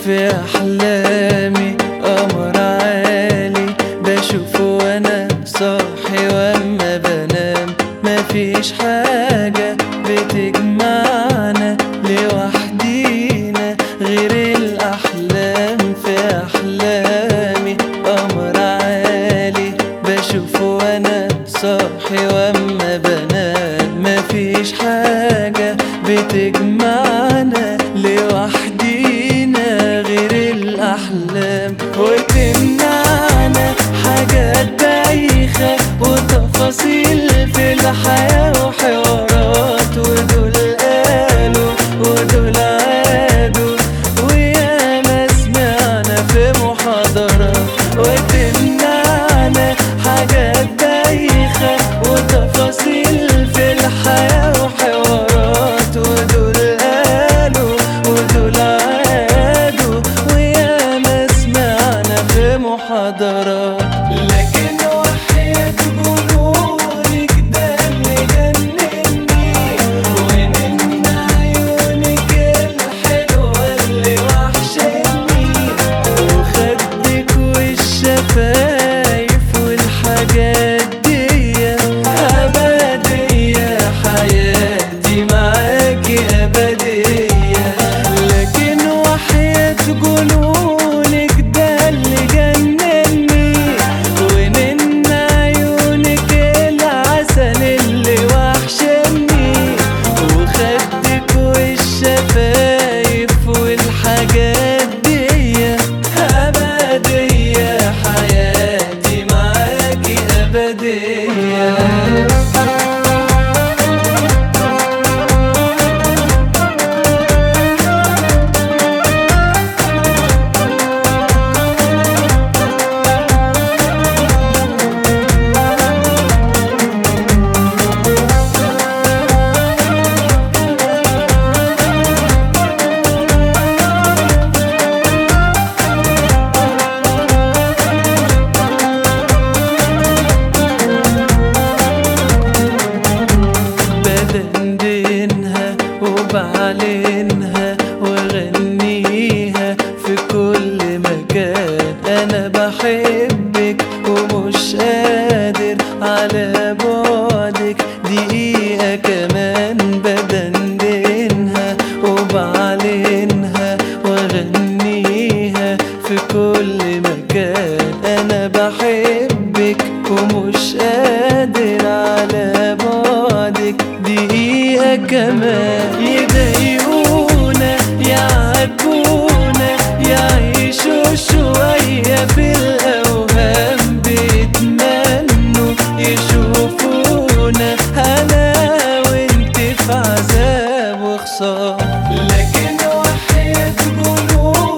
في أحلامي قمر عالي بشوفه وأنا صاحي وأما بنام مفيش حاجة بتجمعنا لوحدينا غير الأحلام في أحلامي قمر عالي بشوفه وأنا صاحي وأما بنام مفيش حاجة بتجمعنا لوحدينا غير الأحلام وتمنعنا حاجات بايخة وتفاصيل في الحياة وحوارات ودول قالوا ودول عادوا وياما سمعنا في محاضرات وتمنعنا حاجات بايخة وتفاصيل في الحياة وحوارات ودول قالوا ودول عادوا وياما سمعنا في محاضرات لكن وحياة جنونك ده اللي جنني ومن عيونك الحلوة اللي وحشني وخدك والشفايف والحاجات دي أبدية حياتي معاكي أبدية لكن وحياة جنونك ده اللي جنني ومن عيونك العسل اللي وحشني وخدك والشفايف والحاجات دي أبدية حياتي معاكي أبدية بدندنها وبعلنها واغنيها في كل مكان انا بحبك ومش قادر على بعدك دقيقة كمان بدندنها وبعلنها واغنيها في كل مكان انا بحبك ومش قادر على بعدك دقيقة كمان يضايقونا يعاتبونا يعيشوا شوية في الأوهام بيتمنوا يشوفونا أنا وانت في عذاب وخسارة لكن وحياة جنون